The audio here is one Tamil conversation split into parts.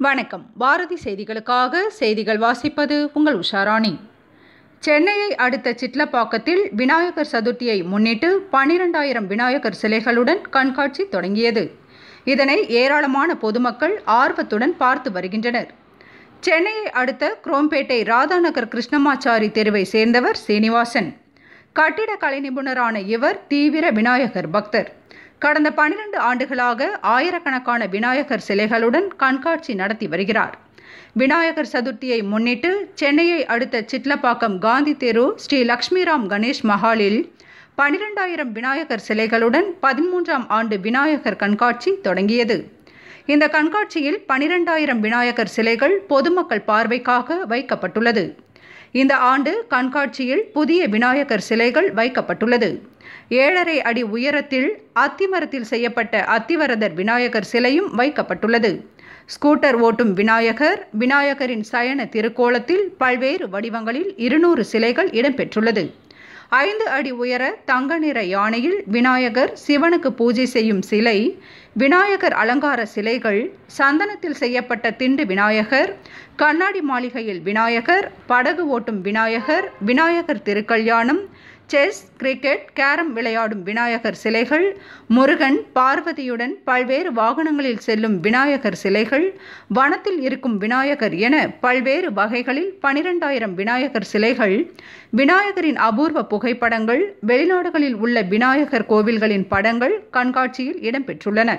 வணக்கம் பாரதி செய்திகளுக்காக செய்திகள் வாசிப்பது உங்கள் உஷாராணி சென்னையை அடுத்த சிட்லப்பாக்கத்தில் விநாயகர் சதுர்த்தியை முன்னிட்டு பன்னிரெண்டாயிரம் விநாயகர் சிலைகளுடன் கண்காட்சி தொடங்கியது இதனை ஏராளமான பொதுமக்கள் ஆர்வத்துடன் பார்த்து வருகின்றனர் சென்னையை அடுத்த குரோம்பேட்டை ராதாநகர் கிருஷ்ணமாச்சாரி தெருவை சேர்ந்தவர் சீனிவாசன் கட்டிட கலை நிபுணரான இவர் தீவிர விநாயகர் பக்தர் கடந்த பன்னிரண்டு ஆண்டுகளாக ஆயிரக்கணக்கான விநாயகர் சிலைகளுடன் கண்காட்சி நடத்தி வருகிறார் விநாயகர் சதுர்த்தியை முன்னிட்டு சென்னையை அடுத்த சிட்லப்பாக்கம் காந்தி தெரு ஸ்ரீ லக்ஷ்மிராம் கணேஷ் மஹாலில் பனிரெண்டாயிரம் விநாயகர் சிலைகளுடன் பதிமூன்றாம் ஆண்டு விநாயகர் கண்காட்சி தொடங்கியது இந்த கண்காட்சியில் பனிரெண்டாயிரம் விநாயகர் சிலைகள் பொதுமக்கள் பார்வைக்காக வைக்கப்பட்டுள்ளது இந்த ஆண்டு கண்காட்சியில் புதிய விநாயகர் சிலைகள் வைக்கப்பட்டுள்ளது ஏழரை அடி உயரத்தில் அத்திமரத்தில் செய்யப்பட்ட அத்திவரதர் விநாயகர் சிலையும் வைக்கப்பட்டுள்ளது ஸ்கூட்டர் ஓட்டும் விநாயகர் விநாயகரின் சயன திருக்கோலத்தில் பல்வேறு வடிவங்களில் இருநூறு சிலைகள் இடம்பெற்றுள்ளது ஐந்து அடி உயர தங்க நிற யானையில் விநாயகர் சிவனுக்கு பூஜை செய்யும் சிலை விநாயகர் அலங்கார சிலைகள் சந்தனத்தில் செய்யப்பட்ட திண்டு விநாயகர் கண்ணாடி மாளிகையில் விநாயகர் படகு ஓட்டும் விநாயகர் விநாயகர் திருக்கல்யாணம் செஸ் கிரிக்கெட் கேரம் விளையாடும் விநாயகர் சிலைகள் முருகன் பார்வதியுடன் பல்வேறு வாகனங்களில் செல்லும் விநாயகர் சிலைகள் வனத்தில் இருக்கும் விநாயகர் என பல்வேறு வகைகளில் பனிரெண்டாயிரம் விநாயகர் சிலைகள் விநாயகரின் அபூர்வ புகைப்படங்கள் வெளிநாடுகளில் உள்ள விநாயகர் கோவில்களின் படங்கள் கண்காட்சியில் இடம்பெற்றுள்ளன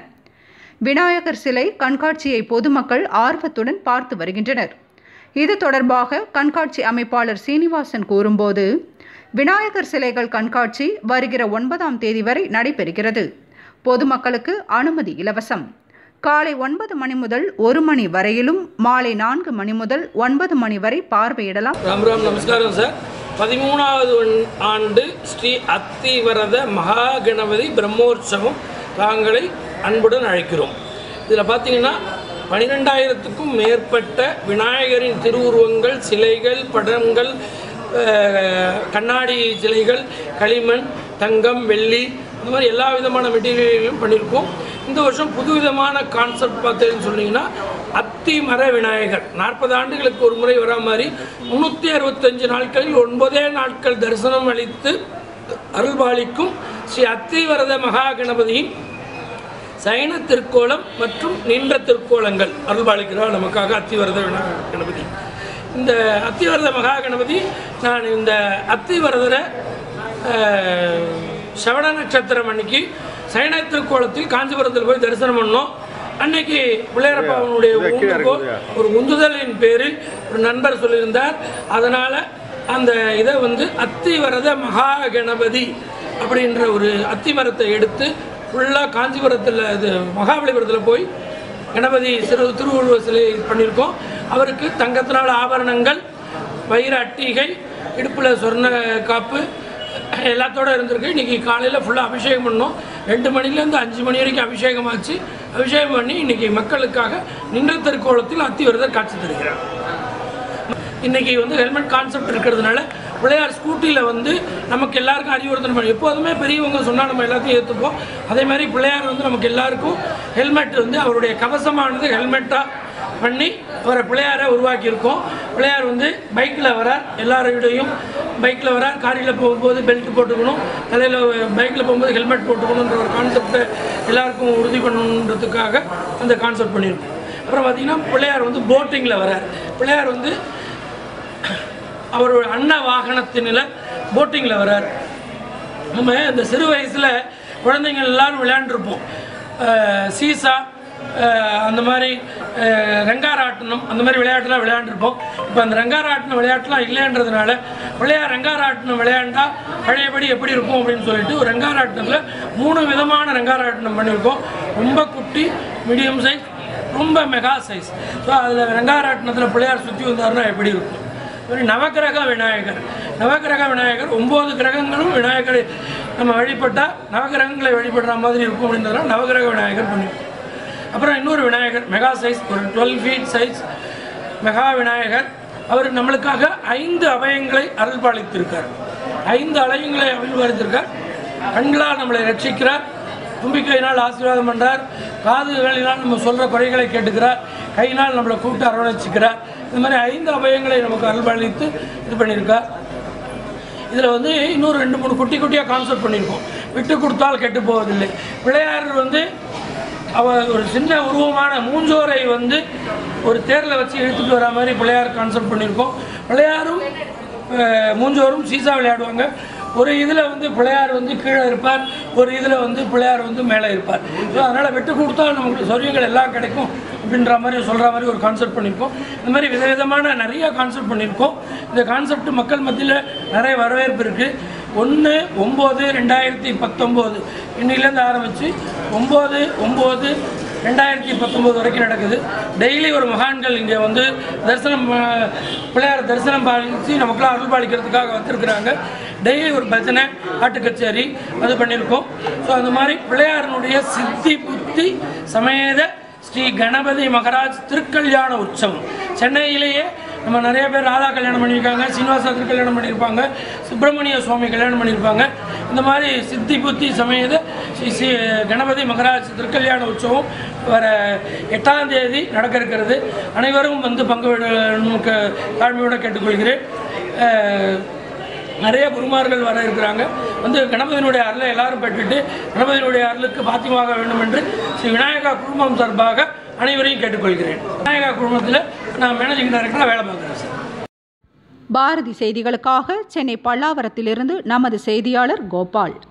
விநாயகர் சிலை கண்காட்சியை பொதுமக்கள் ஆர்வத்துடன் பார்த்து வருகின்றனர் இது தொடர்பாக கண்காட்சி அமைப்பாளர் சீனிவாசன் கூறும்போது விநாயகர் சிலைகள் கண்காட்சி வருகிற ஒன்பதாம் தேதி வரை நடைபெறுகிறது பொதுமக்களுக்கு அனுமதி இலவசம் காலை ஒன்பது மணி முதல் ஒரு மணி வரையிலும் மாலை நான்கு மணி முதல் ஒன்பது மணி வரை பார்வையிடலாம் ராம் ராம் நமஸ்காரம் சார் பதிமூணாவது ஆண்டு ஸ்ரீ அத்திவரத மகா கணபதி பிரம்மோற்சவம் தாங்களை அன்புடன் அழைக்கிறோம் இதில் பார்த்தீங்கன்னா பனிரெண்டாயிரத்துக்கும் மேற்பட்ட விநாயகரின் திருவுருவங்கள் சிலைகள் படங்கள் அஹ், கண்ணாடி சிலைகள் களிமண் தங்கம் வெள்ளி இந்த மாதிரி எல்லா விதமான மெட்டீரியல்களும் பண்ணியிருக்கோம் இந்த வருஷம் புது விதமான கான்செப்ட் பார்த்தீங்கன்னு சொன்னீங்கன்னா அத்தி மர விநாயகர் நாற்பது ஆண்டுகளுக்கு ஒரு முறை வரா மாதிரி முந்நூற்றி அறுபத்தஞ்சு நாட்களில் ஒன்பதே நாட்கள் தரிசனம் அளித்து அருள்பாலிக்கும் ஸ்ரீ அத்திவரத மகா கணபதியின் சயன திருக்கோலம் மற்றும் நின்ற திருக்கோலங்கள் அருள்பாலிக்கிறார் நமக்காக அத்திவரத விநாயகர் கணபதி இந்த அத்திவரத மகா கணபதி நான் இந்த அத்திவரதரை அஹ், சவண நட்சத்திரம் அன்னைக்கு சயன திருக்கோலத்தில் காஞ்சிபுரத்தில் போய் தரிசனம் பண்ணோம் அன்னைக்கு பிள்ளையரப்பாவனுடைய ஊண்டுகோல் ஒரு உந்துதலின் பேரில் ஒரு நண்பர் சொல்லியிருந்தார் அதனால் அந்த இதை வந்து அத்திவரத மகா கணபதி அப்படின்ற ஒரு அத்தி மரத்தை எடுத்து ஃபுல்லாக காஞ்சிபுரத்தில் இது மகாபலிபுரத்தில் போய் கணபதி சிறு திருவுருவ சிலை பண்ணியிருக்கோம் அவருக்கு தங்கத்தினால் ஆபரணங்கள் வைர அட்டிகை இடுப்பில் சொர்ண காப்பு எல்லாத்தோட இருந்திருக்கு இன்றைக்கி காலையில் ஃபுல்லாக அபிஷேகம் பண்ணோம் ரெண்டு மணிலேருந்து அஞ்சு மணி வரைக்கும் அபிஷேகம் ஆச்சு அபிஷேகம் பண்ணி இன்றைக்கி மக்களுக்காக நின்ற திருக்கோலத்தில் அத்திவரதர் காட்சி தருகிறார் இன்னைக்கு வந்து ஹெல்மெட் கான்செப்ட் இருக்கிறதுனால பிள்ளையார் ஸ்கூட்டியில் வந்து நமக்கு எல்லாருக்கும் அறிவுறுத்தணும் பண்ணி எப்போதுமே பெரியவங்க சொன்னால் நம்ம எல்லாத்தையும் ஏற்றுப்போம் அதே மாதிரி பிள்ளையார் வந்து நமக்கு எல்லாருக்கும் ஹெல்மெட் வந்து அவருடைய கவசமானது ஹெல்மெட்டாக பண்ணி அவரை பிள்ளையாரை உருவாக்கியிருக்கோம் பிள்ளையார் வந்து பைக்கில் வரார் எல்லாரோடையும் பைக்கில் வரார் காரில் போகும்போது பெல்ட் போட்டுக்கணும் தலையில் பைக்கில் போகும்போது ஹெல்மெட் போட்டுக்கணுன்ற ஒரு கான்செப்டை எல்லாருக்கும் உறுதி பண்ணணுன்றதுக்காக அந்த கான்செப்ட் பண்ணியிருக்கோம் அப்புறம் பார்த்திங்கன்னா பிள்ளையார் வந்து போட்டிங்கில் வரார் பிள்ளையார் வந்து அவர் ஒரு அன்ன வாகனத்தினில் போட்டிங்கில் வரார் நம்ம இந்த சிறு வயசில் குழந்தைங்க எல்லாரும் விளையாண்டுருப்போம் அஹ் சீசா அஹ் அந்த மாதிரி அஹ் ரங்காராட்டனம் அந்த மாதிரி விளையாட்டுலாம் விளையாண்டுருப்போம் இப்போ அந்த ரங்காராட்டனம் விளையாட்டுலாம் இல்லைன்றதுனால பிள்ளையார் ரங்காராட்டனம் விளையாண்டா பழையபடி எப்படி இருக்கும் அப்படின்னு சொல்லிட்டு ஒரு ரங்காராட்டனத்தில் மூணு விதமான ரங்காராட்டனம் பண்ணியிருக்கோம் ரொம்ப குட்டி மீடியம் சைஸ் ரொம்ப மெகா சைஸ் ஸோ அதில் ரங்காராட்டனத்தில் பிள்ளையார் சுற்றி வந்தாருன்னா எப்படி இருக்கும் ஒரு நவக்கிரக விநாயகர் நவக்கிரக விநாயகர் ஒம்பது கிரகங்களும் விநாயகரை நம்ம வழிபட்டால் நவகிரகங்களை வழிபடுற மாதிரி இருக்கும் அப்படின்றதுனால நவகிரக விநாயகர் பண்ணியிருக்கோம் அப்புறம் இன்னொரு விநாயகர் மெகா சைஸ் ஒரு twelve feet size mega Vinayagar அவர் நம்மளுக்காக ஐந்து அபயங்களை அருள்பாலித்திருக்கார் ஐந்து அலயங்களை அருள்பாலித்திருக்கார் கண்களால் நம்மளை ரட்சிக்கிறார் தும்பிக்கையினால் ஆசீர்வாதம் பண்ணுறார் காதுகளினால் நம்ம சொல்கிற குறைகளை கேட்டுக்கிறார் கையினால் நம்மளை கூப்பிட்டு அரவணைச்சிக்கிறார் இந்த மாதிரி ஐந்து அபயங்களை நமக்கு அருள்பாலித்து இது பண்ணியிருக்கார் இதில் வந்து இன்னொரு ரெண்டு மூணு குட்டி குட்டியாக கான்செப்ட் பண்ணியிருக்கோம் விட்டு கொடுத்தால் கெட்டு போவதில்லை பிள்ளையார் வந்து அவ ஒரு சின்ன உருவமான மூஞ்சோரை வந்து ஒரு தேரில் வச்சு இழுத்துட்டு வர மாதிரி பிள்ளையார் கான்செப்ட் பண்ணியிருக்கோம் பிள்ளையாரும் அஹ், மூஞ்சோரும் சீசா விளையாடுவாங்க ஒரு இதில் வந்து பிள்ளையார் வந்து கீழே இருப்பார் ஒரு இதில் வந்து பிள்ளையார் வந்து மேலே இருப்பார் ஸோ அதனால் விட்டு கொடுத்தா நமக்கு சொரியங்கள் எல்லாம் கிடைக்கும் அப்படின்ற மாதிரி சொல்கிற மாதிரி ஒரு கான்செப்ட் பண்ணியிருக்கோம் இந்த மாதிரி விதவிதமான நிறைய கான்செப்ட் பண்ணியிருக்கோம் இந்த கான்செப்ட் மக்கள் மத்தியில் நிறைய வரவேற்பு இருக்குது ஒன்று ஒம்பது ரெண்டாயிரத்தி பத்தொம்போது இன்னிலேருந்து ஆரம்பித்து ஒம்பது ஒம்பது ரெண்டாயிரத்தி பத்தொம்போது வரைக்கும் நடக்குது டெய்லி ஒரு மகான்கள் இங்கே வந்து தரிசனம் அஹ், பிள்ளையார் தரிசனம் பாலித்து நமக்குலாம் அருள் பாலிக்கிறதுக்காக வந்திருக்கிறாங்க டெய்லி ஒரு பஜனை பாட்டு கச்சேரி அது பண்ணியிருக்கோம் ஸோ அந்த மாதிரி பிள்ளையாரனுடைய சித்தி புத்தி சமேத ஸ்ரீ கணபதி மகராஜ் திருக்கல்யாண உற்சவம் சென்னையிலேயே நம்ம நிறைய பேர் ராதா கல்யாணம் பண்ணியிருக்காங்க சீனிவாசா திருக்கல்யாணம் பண்ணியிருப்பாங்க சுப்பிரமணிய சுவாமி கல்யாணம் பண்ணியிருப்பாங்க இந்த மாதிரி சித்தி புத்தி சமேத ஸ்ரீ ஸ்ரீ கணபதி மகராஜ் திருக்கல்யாண உற்சவம் வர எட்டாம் தேதி நடக்க இருக்கிறது அனைவரும் வந்து பங்கு விடணும் க- தாழ்மையோடு கேட்டுக்கொள்கிறேன் அஹ், நிறைய குருமார்கள் வர இருக்கிறாங்க வந்து கணபதியினுடைய அருளை எல்லாரும் பெற்றுட்டு கணபதியினுடைய அருளுக்கு பாத்தியமாக வேண்டும் என்று ஸ்ரீ விநாயகா குழுமம் சார்பாக அனைவரையும் கேட்டுக்கொள்கிறேன் விநாயகா குழுமத்தில் நான் மேனேஜிங் டைரக்டராக வேலை பார்க்குறேன் சார் பாரதி செய்திகளுக்காக சென்னை பல்லாவரத்திலிருந்து நமது செய்தியாளர் கோபால்